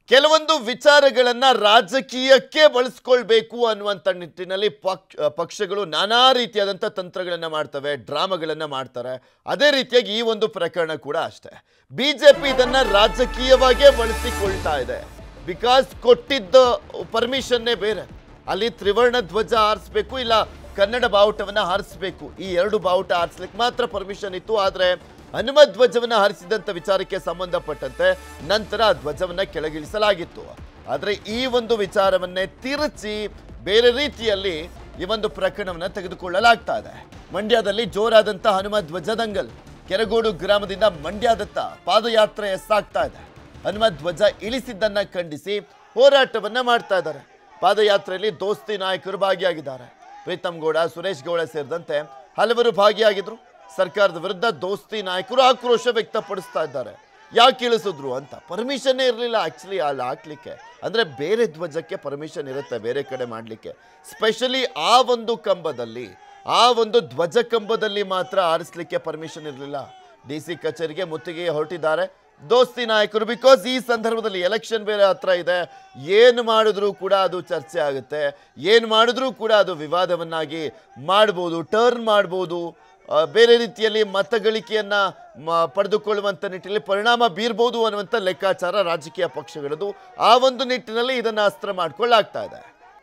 ಕೆಲವೊಂದು ವಿಚಾರಗಳನ್ನ ರಾಜಕೀಯಕ್ಕೆ ಬಳಸ್ಕೊಳ್ಬೇಕು ಅನ್ನುವಂಥ ನಿಟ್ಟಿನಲ್ಲಿ ಪಕ್ಷ ಪಕ್ಷಗಳು ನಾನಾ ರೀತಿಯಾದಂಥ ತಂತ್ರಗಳನ್ನ ಮಾಡ್ತವೆ ಡ್ರಾಮಾಗಳನ್ನ ಮಾಡ್ತಾರೆ ಅದೇ ರೀತಿಯಾಗಿ ಈ ಒಂದು ಪ್ರಕರಣ ಕೂಡ ಅಷ್ಟೇ ಬಿಜೆಪಿ ಇದನ್ನ ರಾಜಕೀಯವಾಗೇ ಬಳಸಿಕೊಳ್ತಾ ಇದೆ ಬಿಕಾಸ್ ಕೊಟ್ಟಿದ್ದ ಪರ್ಮಿಷನ್ನೇ ಬೇರೆ ಅಲ್ಲಿ ತ್ರಿವರ್ಣ ಧ್ವಜ ಹಾರಿಸ್ಬೇಕು ಇಲ್ಲ ಕನ್ನಡ ಬಾವುಟವನ್ನ ಹಾರಿಸ್ಬೇಕು ಈ ಎರಡು ಬಾವುಟ ಹಾರಿಸ್ಲಿಕ್ಕೆ ಮಾತ್ರ ಪರ್ಮಿಷನ್ ಇತ್ತು ಆದ್ರೆ ಹನುಮ ಧ್ವಜವನ್ನ ಹಾರಿಸಿದಂತ ವಿಚಾರಕ್ಕೆ ಸಂಬಂಧಪಟ್ಟಂತೆ ನಂತರ ಆ ಧ್ವಜವನ್ನ ಕೆಳಗಿಳಿಸಲಾಗಿತ್ತು ಆದ್ರೆ ಈ ಒಂದು ವಿಚಾರವನ್ನೇ ತಿರುಚಿ ಬೇರೆ ರೀತಿಯಲ್ಲಿ ಈ ಒಂದು ಪ್ರಕರಣವನ್ನ ತೆಗೆದುಕೊಳ್ಳಲಾಗ್ತಾ ಇದೆ ಮಂಡ್ಯದಲ್ಲಿ ಜೋರಾದಂತ ಹನುಮ ಧ್ವಜ ದಂಗಲ್ ಕೆರಗೋಡು ಗ್ರಾಮದಿಂದ ಮಂಡ್ಯದತ್ತ ಪಾದಯಾತ್ರೆ ಸಾಗ್ತಾ ಇದೆ ಹನುಮ ಧ್ವಜ ಇಳಿಸಿದ್ದನ್ನ ಖಂಡಿಸಿ ಹೋರಾಟವನ್ನ ಮಾಡ್ತಾ ಇದ್ದಾರೆ ಪಾದಯಾತ್ರೆಯಲ್ಲಿ ದೋಸ್ತಿ ನಾಯಕರು ಭಾಗಿಯಾಗಿದ್ದಾರೆ ಪ್ರೀತಮ್ ಗೌಡ ಸುರೇಶ್ ಗೌಡ ಸೇರಿದಂತೆ ಹಲವರು ಭಾಗಿಯಾಗಿದ್ರು ಸರ್ಕಾರದ ವಿರುದ್ಧ ದೋಸ್ತಿ ನಾಯಕರು ಆಕ್ರೋಶ ವ್ಯಕ್ತಪಡಿಸ್ತಾ ಇದ್ದಾರೆ ಯಾಕೆ ಇಳಿಸಿದ್ರು ಅಂತ ಪರ್ಮಿಷನ್ನೇ ಇರಲಿಲ್ಲ ಆಕ್ಚುಲಿ ಅಲ್ಲಿ ಹಾಕ್ಲಿಕ್ಕೆ ಅಂದ್ರೆ ಬೇರೆ ಧ್ವಜಕ್ಕೆ ಪರ್ಮಿಷನ್ ಇರುತ್ತೆ ಬೇರೆ ಕಡೆ ಮಾಡಲಿಕ್ಕೆ ಸ್ಪೆಷಲಿ ಆ ಒಂದು ಕಂಬದಲ್ಲಿ ಆ ಒಂದು ಧ್ವಜ ಕಂಬದಲ್ಲಿ ಮಾತ್ರ ಆರಿಸ್ಲಿಕ್ಕೆ ಪರ್ಮಿಷನ್ ಇರಲಿಲ್ಲ ಡಿ ಸಿ ಕಚೇರಿಗೆ ಮುತ್ತಿಗೆ ಹೊರಟಿದ್ದಾರೆ ದೋಸ್ತಿ ನಾಯಕರು ಬಿಕಾಸ್ ಈ ಸಂದರ್ಭದಲ್ಲಿ ಎಲೆಕ್ಷನ್ ಬೇರೆ ಹತ್ರ ಇದೆ ಏನು ಮಾಡಿದ್ರೂ ಕೂಡ ಅದು ಚರ್ಚೆ ಆಗುತ್ತೆ ಏನು ಮಾಡಿದ್ರೂ ಕೂಡ ಅದು ವಿವಾದವನ್ನಾಗಿ ಮಾಡ್ಬೋದು ಟರ್ನ್ ಮಾಡ್ಬೋದು ಆ, ಬೇರೆ ರೀತಿಯಲ್ಲಿ ಮತಗಳಿಕೆಯನ್ನ ಮ- ಪಡೆದುಕೊಳ್ಳುವಂಥ ನಿಟ್ಟಿನಲ್ಲಿ ಪರಿಣಾಮ ಬೀರ್ಬೋದು ಅನ್ನುವಂಥ ಲೆಕ್ಕಾಚಾರ ರಾಜಕೀಯ ಪಕ್ಷಗಳದು ಆ ಒಂದು ನಿಟ್ಟಿನಲ್ಲಿ ಇದನ್ನ ಅಸ್ತ್ರ ಮಾಡ್ಕೊಳ್ಳಾಗ್ತಾ ಇದೆ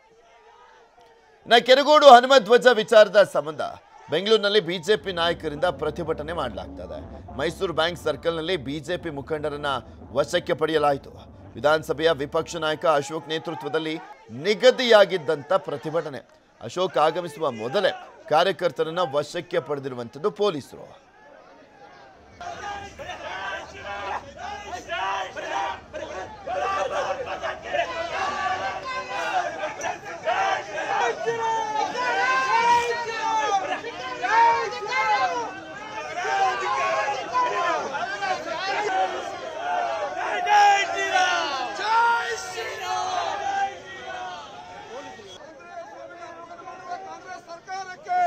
ನಾ ಕೆರಗೋಡು ಹನುಮ ಧ್ವಜ ವಿಚಾರದ ಸಂಬಂಧ ಬೆಂಗಳೂರಿನಲ್ಲಿ ಬಿಜೆಪಿ ನಾಯಕರಿಂದ ಪ್ರತಿಭಟನೆ ಮಾಡಲಾಗ್ತದೆ ಮೈಸೂರು ಬ್ಯಾಂಕ್ ಸರ್ಕಲ್ನಲ್ಲಿ ಬಿಜೆಪಿ ಮುಖಂಡರನ್ನ ವಶಕ್ಕೆ ಪಡೆಯಲಾಯಿತು ವಿಧಾನಸಭೆಯ ವಿಪಕ್ಷ ನಾಯಕ ಅಶೋಕ್ ನೇತೃತ್ವದಲ್ಲಿ ನಿಗದಿಯಾಗಿದ್ದಂಥ ಪ್ರತಿಭಟನೆ ಅಶೋಕ್ ಆಗಮಿಸುವ ಮೊದಲೇ ಕಾರ್ಯಕರ್ತರನ್ನ ವಶಕ್ಕೆ ಪಡೆದಿರುವಂಥದ್ದು ಪೊಲೀಸರು ಕಾಂಗ್ರೆಸ್ ಸರ್ಕಾರಕ್ಕೆ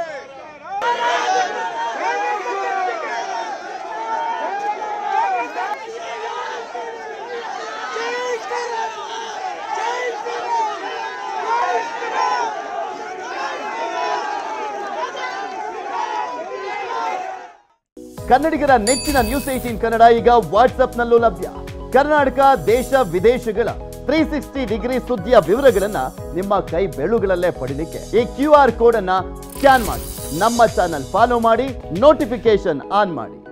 ಕನ್ನಡಿಗರ ನೆಚ್ಚಿನ ನ್ಯೂಸ್ ಏಟೀನ್ ಕನ್ನಡ ಈಗ ವಾಟ್ಸ್ಆಪ್ನಲ್ಲೂ ಲಭ್ಯ ಕರ್ನಾಟಕ ದೇಶ ವಿದೇಶಗಳ ತ್ರೀ ಸಿಕ್ಸ್ಟಿ ಡಿಗ್ರಿ ಸುದ್ದಿಯ ವಿವರಗಳನ್ನ ನಿಮ್ಮ ಕೈ ಬೆಳುಗಳಲ್ಲೇ ಪಡಿಲಿಕ್ಕೆ ಈ ಕ್ಯೂ ಆರ್ ಕೋಡ್ ಅನ್ನ ಸ್ಕ್ಯಾನ್ ಮಾಡಿ ನಮ್ಮ ಚಾನಲ್ ಫಾಲೋ ಮಾಡಿ ನೋಟಿಫಿಕೇಶನ್ ಆನ್ ಮಾಡಿ